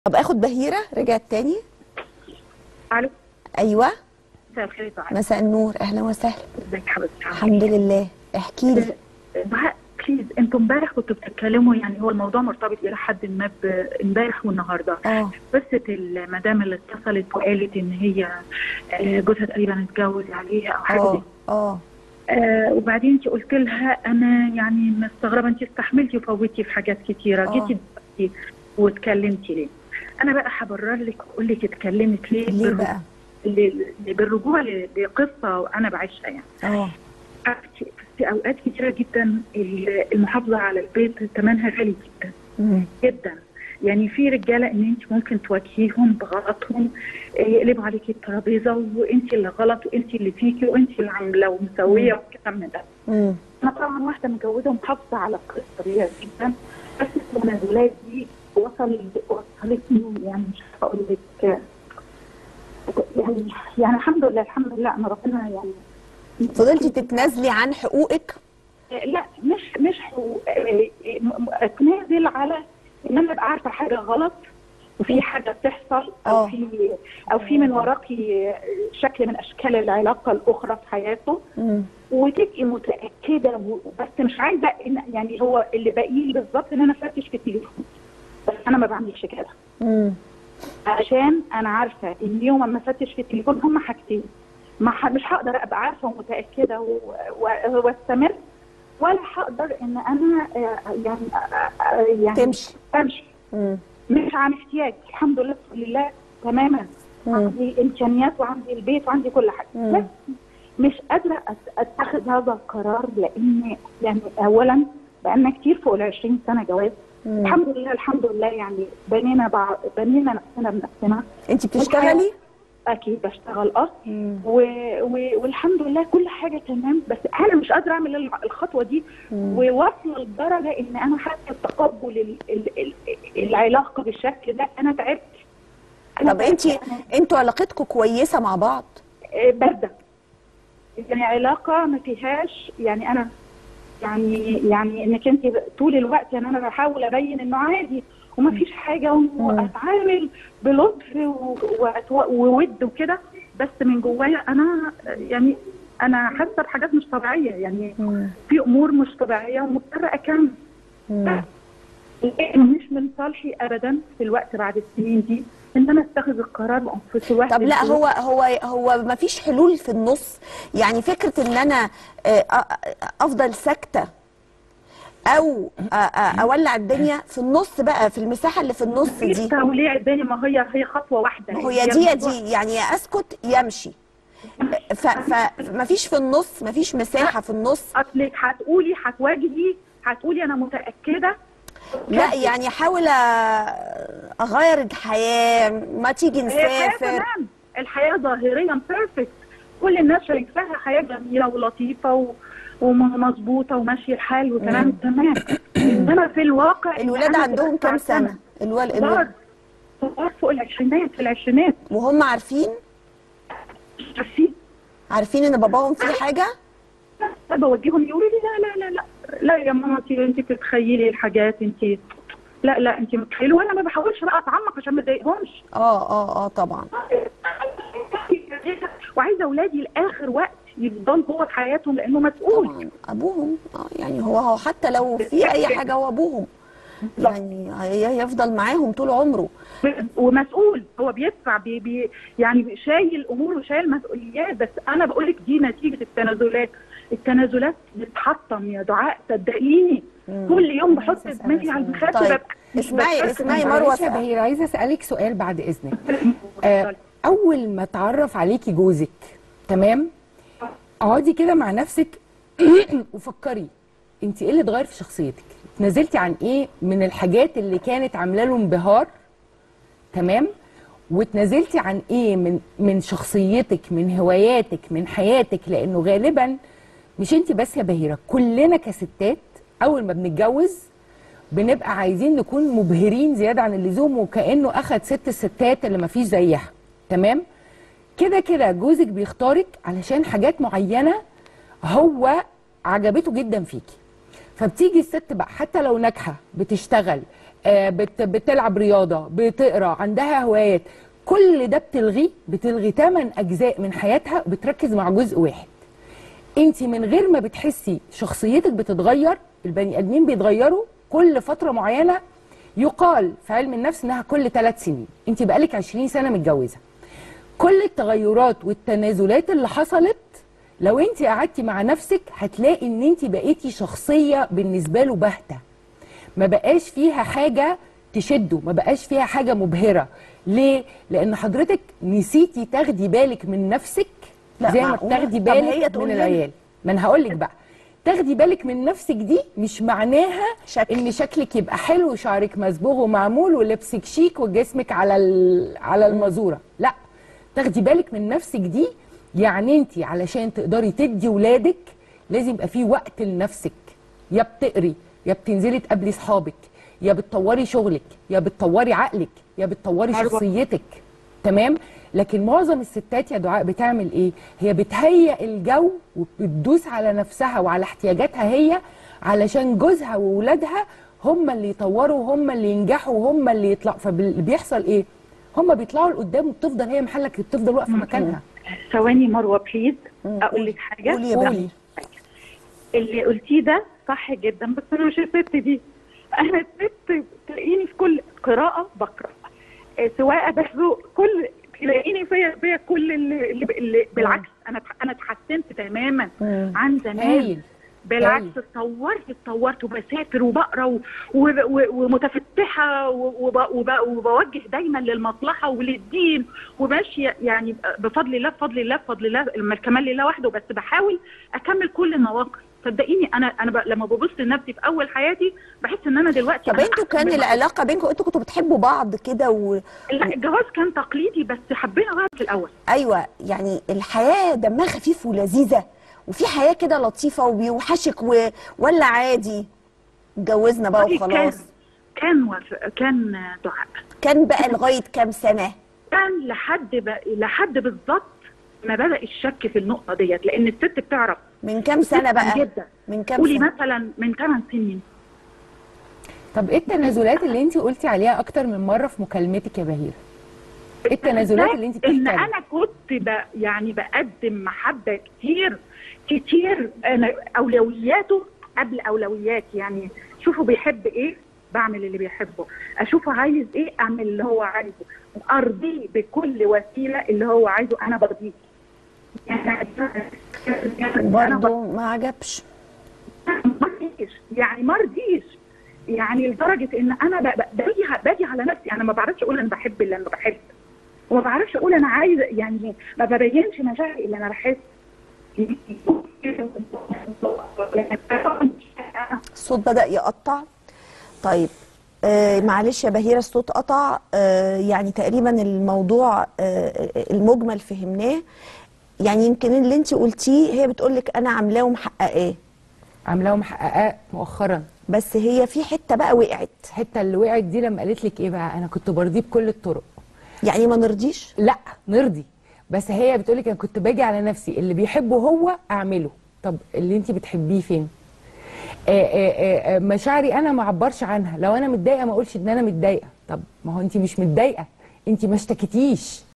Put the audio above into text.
طب اخد بهيره رجعت تاني الو ايوه مساء الخير يا دعاء مساء النور اهلا وسهلا ازيك يا حبيبتي الحمد لله احكي لي دعاء بليز انتوا امبارح كنتوا بتتكلموا يعني هو الموضوع مرتبط الى حد ما ب- امبارح والنهارده اه قصه المدام اللي اتصلت وقالت ان هي آه، جوزها تقريبا اتجوز عليها او حاجه زي اه اه آه وبعدين انت قلت لها انا يعني مستغربه انت استحملتي وفوتي في حاجات كتيره آه. جيتي دلوقتي واتكلمتي ليه؟ انا بقى هبرر لك واقول لك اتكلمت ليه ليه بالرجوع- بقى ل- ل- بالرجوع ل- لقصه انا بعيشها يعني اه في- في اوقات كتيره جدا ال- المحافظه على البيت ثمنها غالي جدا مم. جدا يعني في رجاله ان انت ممكن تواجهيهم بغلطهم آه، يقلبوا عليكي الترابيزه وانت اللي غلط وانت اللي فيكي وانت اللي عامله ومسويه وكلام من ده مم. انا طبعا واحده متجوزه ومحافظه على القصه دي جدا بس التنازلات دي وصل وصلتني يعني مش عارفه اقول لك آه، يعني يعني الحمد لله الحمد لله انا ربنا يعني فضلتي تتنازلي عن حقوقك لا مش مش حقوق- آه، م- م- اتنازل على ان انا ابقى عارفه حاجه غلط وفي حاجه بتحصل آه. او في او في من وراكي شكل من اشكال العلاقه الاخرى في حياته مم. وتبقي متاكده و- بس مش عايزه إن يعني هو اللي باقي لي بالظبط ان انا افتش في التليفون بس انا ما بعملش كده مم. عشان انا عارفه ان يوم ما افتش في التليفون هم حاجتين ما ح- مش هقدر ابقى عارفه ومتاكده و- و- واستمر ولا هقدر ان انا آه، يعني آه، آه، يعني تمشي امشي مم. مش عن احتياج الحمد لله لله تماما مم. عندي امكانيات وعندي البيت وعندي كل حاجه مم. بس مش قادره أت- اتخذ هذا القرار لان يعني اولا بقالنا كتير فوق ال 20 سنه جواز مم. الحمد لله الحمد لله يعني بنينا بع... بنينا نفسنا بنفسنا انت بتشتغلي اكيد بشتغل اه مم. و... و... والحمد لله كل حاجه تمام بس انا مش قادره اعمل الع- الخطوه دي مم. وواصله لدرجه ان انا حتى تقبل ال... ال... ال... العلاقه بالشكل ده انا تعبت أنا طب انت تعبت. انتوا علاقتكم كويسه مع بعض آه، بارده يعني علاقه ما فيهاش يعني انا يعني يعني انك انت طول الوقت يعني انا بحاول ابين انه عادي وما فيش حاجه واتعامل بلطف و- وأتو- وود وكده بس من جوايا انا يعني انا حاسه بحاجات مش طبيعيه يعني مم. في امور مش طبيعيه ومضطره اكمل مم. مش من صالحي ابدا في الوقت بعد السنين دي ان انا اتخذ القرار بانفسي لوحدي طب لا هو هو هو ما فيش حلول في النص يعني فكره ان انا آه، آه، افضل ساكته او آه، آه، اولع الدنيا في النص بقى في المساحه اللي في النص في دي توليع الدنيا ما هي هي خطوه واحده ما هو يا دي يا دي يعني يا اسكت يمشي فما فيش في النص ما فيش مساحه في النص اصلك هتقولي هتواجهي هتقولي انا متاكده لا يعني احاول أ- اغير الحياه ما تيجي الحياه نسافر تمام الحياه ظاهريا بيرفكت كل الناس شايفاها حياه جميله ولطيفه و... ومظبوطه وماشي الحال وتمام تمام انما في الواقع إن الولاد أنا عندهم كام تسع سنه الولد كبار الولد كبار فوق العشرينات في العشرينات وهم عارفين عارفين عارفين ان باباهم فيه حاجه بوجههم يقولوا لي لا لا لا لا لا يا ماما انت انت بتتخيلي الحاجات انت لا لا انت متخيله وانا ما بحاولش بقى اتعمق عشان ما اضايقهمش اه اه اه طبعا وعايزه اولادي لاخر وقت يفضلوا جوه في حياتهم لانه مسؤول طبعا ابوهم اه يعني هو هو حتى لو في اي حاجه هو ابوهم يعني هي- هيفضل معاهم طول عمره ومسؤول هو بيدفع بي بي يعني شايل امور وشايل مسؤوليات بس انا بقول لك دي نتيجه التنازلات التنازلات بتحطم يا دعاء صدقيني كل يوم بحط دماغي على المخده طيب ببقى مش اسمعي بتحس اسمعي إن- مروه معلش يا سأ- بهير عايزه اسالك سؤال بعد اذنك آه اول ما اتعرف عليكي جوزك تمام اقعدي كده مع نفسك وفكري انت ايه اللي اتغير في شخصيتك نزلتي عن ايه من الحاجات اللي كانت عامله له انبهار تمام واتنازلتي عن ايه من من شخصيتك من هواياتك من حياتك لانه غالبا مش انت بس يا بهيره كلنا كستات اول ما بنتجوز بنبقى عايزين نكون مبهرين زياده عن اللزوم وكانه اخد ست الستات اللي مفيش زيها تمام كده كده جوزك بيختارك علشان حاجات معينه هو عجبته جدا فيكي فبتيجي الست بقى حتى لو ناجحه بتشتغل آه، بت بتلعب رياضه بتقرا عندها هوايات كل ده بتلغيه بتلغي 8 اجزاء من حياتها وبتركز مع جزء واحد انت من غير ما بتحسي شخصيتك بتتغير البني ادمين بيتغيروا كل فتره معينه يقال في علم النفس انها كل ثلاث سنين انت بقالك 20 سنه متجوزه كل التغيرات والتنازلات اللي حصلت لو انت قعدتي مع نفسك هتلاقي ان انت بقيتي شخصيه بالنسبه له باهته ما بقاش فيها حاجه تشده ما بقاش فيها حاجه مبهره ليه لان حضرتك نسيتي تاخدي بالك من نفسك لا، زي ما معقولة؟ بتاخدي طب هي بالك تقول من لنا. العيال ما انا هقول لك بقى تاخدي بالك من نفسك دي مش معناها شكل. ان شكلك يبقى حلو وشعرك مصبوغ ومعمول ولبسك شيك وجسمك على ال- على المزوره لا تاخدي بالك من نفسك دي يعني انت علشان تقدري تدي ولادك لازم يبقى في وقت لنفسك يا بتقري يا بتنزلي تقابلي اصحابك يا بتطوري شغلك يا بتطوري عقلك يا بتطوري أيوة. شخصيتك تمام لكن معظم الستات يا دعاء بتعمل ايه هي بتهيئ الجو وبتدوس على نفسها وعلى احتياجاتها هي علشان جوزها وولادها هم اللي يطوروا وهم اللي ينجحوا وهم اللي يطلعوا فاللي بيحصل ايه هم بيطلعوا لقدام وبتفضل هي محلك بتفضل واقفه مكانها ثواني مروه بليز مم. اقول لك حاجه قولي يا قولي. إبراهيم. اللي قلتيه ده صح جدا بس انا مش الست دي انا الست تلاقيني في كل قراءه بقرا آه، سواقه بسوق كل تلاقيني فيا فيا كل اللي, اللي, اللي بالعكس انا انا اتحسنت تماما مم. عن زمان هايل بالعكس هايل. اتطورت اتطورت وبسافر وبقرا و- و- و- ومتفتحه و- وب- وب- وبوجه دايما للمصلحه وللدين وماشيه يعني بفضل الله بفضل الله بفضل الله الكمال لله وحده بس بحاول اكمل كل النواقص صدقيني انا انا ب... لما ببص لنفسي في اول حياتي بحس ان انا دلوقتي طب أنا انتوا أحسن كان من- العلاقه بينكم انتوا كنتوا بتحبوا بعض كده و... لا الجواز كان تقليدي بس حبينا بعض في الاول ايوه يعني الحياه دمها خفيف ولذيذه وفي حياه كده لطيفه وبيوحشك و... ولا عادي اتجوزنا بقى كان وخلاص كان وف... كان دعاء كان بقى لغايه كام سنه كان لحد ب... لحد بالظبط ما بدا الشك في النقطه ديت لان الست بتعرف من كام سنه بقى جدا من كام قولي سنه مثلا من 8 سنين طب ايه التنازلات اللي انت قلتي عليها اكتر من مره في مكالمتك يا بهيره ايه التنازلات اللي انت بتحكي ان عليها انا كنت ب... يعني بقدم محبه كتير كتير انا اولوياته قبل اولوياتي يعني شوفوا بيحب ايه بعمل اللي بيحبه اشوفه عايز ايه اعمل اللي هو عايزه ارضيه بكل وسيله اللي هو عايزه انا برضيه يعني أنا برضه ما عجبش مرضيش يعني مرضيش يعني لدرجه ان انا ب- ب- باجي باجي على نفسي انا ما بعرفش اقول انا بحب اللي انا بحب وما بعرفش اقول انا عايزه يعني ما ببينش مشاعري اللي انا بحس الصوت بدأ يقطع طيب آه معلش يا بهيرة الصوت قطع آه يعني تقريبا الموضوع آه المجمل فهمناه يعني يمكن اللي انت قلتيه هي بتقولك انا عاملاه ومحققاه عاملاه ومحققاه مؤخرا بس هي في حته بقى وقعت الحته اللي وقعت دي لما قالت لك ايه بقى انا كنت برضيه بكل الطرق يعني ما نرضيش لا نرضي بس هي بتقول لك انا كنت باجي على نفسي اللي بيحبه هو اعمله طب اللي انت بتحبيه فين آه، آه، آه، مشاعري انا ما اعبرش عنها لو انا متضايقه ما اقولش ان انا متضايقه طب ما هو انت مش متضايقه انت ما اشتكيتيش